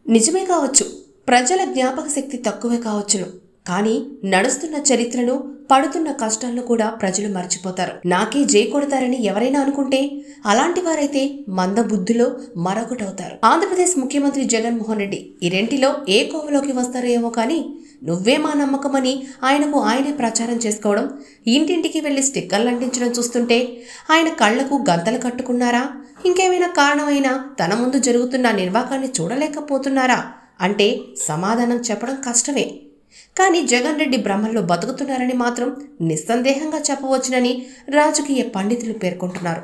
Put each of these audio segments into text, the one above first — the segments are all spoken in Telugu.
నిజమే కావచ్చు ప్రజల జ్ఞాపక శక్తి తక్కువే కావచ్చును కానీ నడుస్తున్న చరిత్రను పడుతున్న కష్టాలను కూడా ప్రజలు మర్చిపోతారు నాకే జై కొడతారని ఎవరైనా అనుకుంటే అలాంటి వారైతే మందబుద్ధిలో మరొకటవుతారు ఆంధ్రప్రదేశ్ ముఖ్యమంత్రి జగన్మోహన్ రెడ్డి ఈ రెంటిలో ఏ కోవలోకి వస్తారో ఏమో కానీ నువ్వే మా నమ్మకమని ఆయనకు ఆయనే ప్రచారం చేసుకోవడం ఇంటింటికి వెళ్లి స్టిక్కర్లు అంటించడం చూస్తుంటే ఆయన కళ్లకు గంతలు కట్టుకున్నారా ఇంకేమైనా కారణమైనా తన ముందు జరుగుతున్న నిర్వాకాన్ని చూడలేకపోతున్నారా అంటే సమాధానం చెప్పడం కష్టమే కానీ జగన్ రెడ్డి భ్రమల్లో బతుకుతున్నారని మాత్రం నిస్సందేహంగా చెప్పవచ్చునని రాజకీయ పండితులు పేర్కొంటున్నారు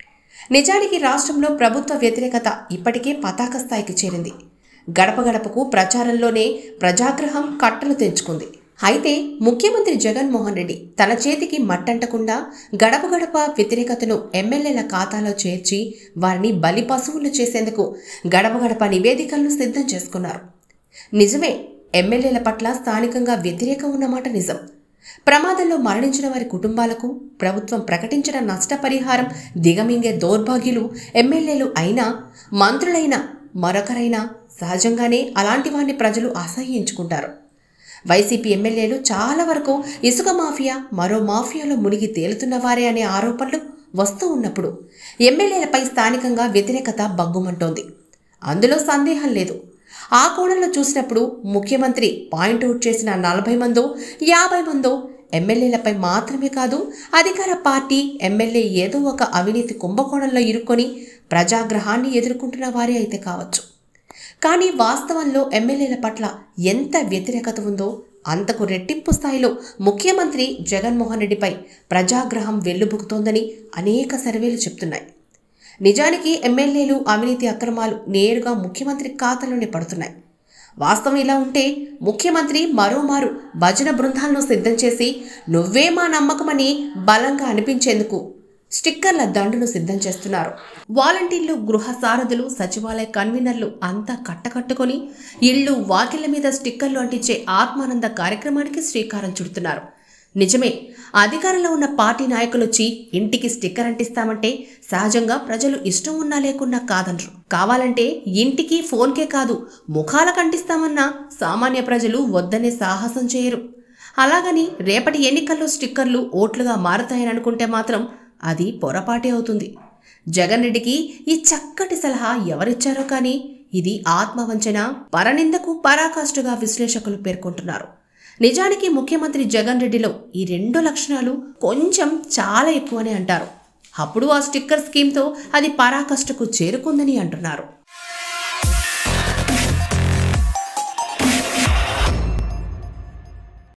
నిజానికి రాష్ట్రంలో ప్రభుత్వ వ్యతిరేకత ఇప్పటికే పతాక స్థాయికి చేరింది గడప గడపకు ప్రచారంలోనే ప్రజాగ్రహం కట్టలు తెంచుకుంది అయితే ముఖ్యమంత్రి జగన్మోహన్ రెడ్డి తన చేతికి మట్టంటకుండా గడప గడప వ్యతిరేకతను ఎమ్మెల్యేల ఖాతాలో చేర్చి వారిని బలి పశువులు చేసేందుకు గడప గడప నివేదికలను సిద్ధం చేసుకున్నారు నిజమే ఎమ్మెల్యేల పట్ల స్థానికంగా వ్యతిరేకం ఉన్నమాట నిజం ప్రమాదంలో మరణించిన వారి కుటుంబాలకు ప్రభుత్వం ప్రకటించిన నష్టపరిహారం దిగమింగే దౌర్భాగ్యులు ఎమ్మెల్యేలు అయినా మంత్రులైనా మరొకరైనా సహజంగానే అలాంటి వారిని ప్రజలు అసహ్యించుకుంటారు వైసీపీ ఎమ్మెల్యేలు చాలా వరకు ఇసుక మాఫియా మరో మాఫియాలో మునిగి తేలుతున్న వారే అనే ఆరోపణలు వస్తూ ఉన్నప్పుడు ఎమ్మెల్యేలపై స్థానికంగా వ్యతిరేకత బగ్గుమంటోంది అందులో సందేహం లేదు ఆ కోణంలో చూసినప్పుడు ముఖ్యమంత్రి పాయింట్అవుట్ చేసిన నలభై మందో యాభై మందో ఎమ్మెల్యేలపై మాత్రమే కాదు అధికార పార్టీ ఎమ్మెల్యే ఏదో ఒక అవినీతి కుంభకోణంలో ఇరుక్కొని ప్రజాగ్రహాన్ని ఎదుర్కొంటున్న వారే అయితే కావచ్చు కానీ వాస్తవంలో ఎమ్మెల్యేల పట్ల ఎంత వ్యతిరేకత ఉందో అంతకు రెట్టింపు స్థాయిలో ముఖ్యమంత్రి జగన్మోహన్ రెడ్డిపై ప్రజాగ్రహం వెల్లుబుకుతోందని అనేక సర్వేలు చెప్తున్నాయి నిజానికి ఎమ్మెల్యేలు అవినీతి అక్రమాలు నేరుగా ముఖ్యమంత్రి ఖాతాలోనే పడుతున్నాయి వాస్తవం ఇలా ఉంటే ముఖ్యమంత్రి మరోమారు భజన బృందాలను సిద్ధం చేసి నువ్వే మా నమ్మకమని బలంగా అనిపించేందుకు స్టిక్కర్ల దండును సిద్ధం చేస్తున్నారు వాలంటీర్లు గృహ సారథులు సచివాలయ కన్వీనర్లు అంతా కట్టకట్టుకొని ఇళ్ళు వాకిళ్ల మీద స్టిక్కర్లు అంటించే ఆత్మానంద కార్యక్రమానికి శ్రీకారం చుడుతున్నారు నిజమే అధికారంలో ఉన్న పార్టీ నాయకులు వచ్చి ఇంటికి స్టిక్కర్ అంటిస్తామంటే సహజంగా ప్రజలు ఇష్టం ఉన్నా లేకున్నా కాదనరు కావాలంటే ఇంటికి ఫోన్కే కాదు ముఖాలకు అంటిస్తామన్నా సామాన్య ప్రజలు వద్దనే సాహసం చేయరు అలాగని రేపటి ఎన్నికల్లో స్టిక్కర్లు ఓట్లుగా మారుతాయని అనుకుంటే మాత్రం అది పొరపాటే అవుతుంది జగన్ రెడ్డికి ఈ చక్కటి సలహా ఎవరిచ్చారో కానీ ఇది ఆత్మవంచన పరనిందకు పరాకాష్ఠగా విశ్లేషకులు పేర్కొంటున్నారు నిజానికి ముఖ్యమంత్రి జగన్ రెడ్డిలో ఈ రెండు లక్షణాలు కొంచెం చాలా ఎక్కువనే అంటారు అప్పుడు ఆ స్టిక్కర్ స్కీమ్తో అది పరాకాష్ఠకు చేరుకుందని అంటున్నారు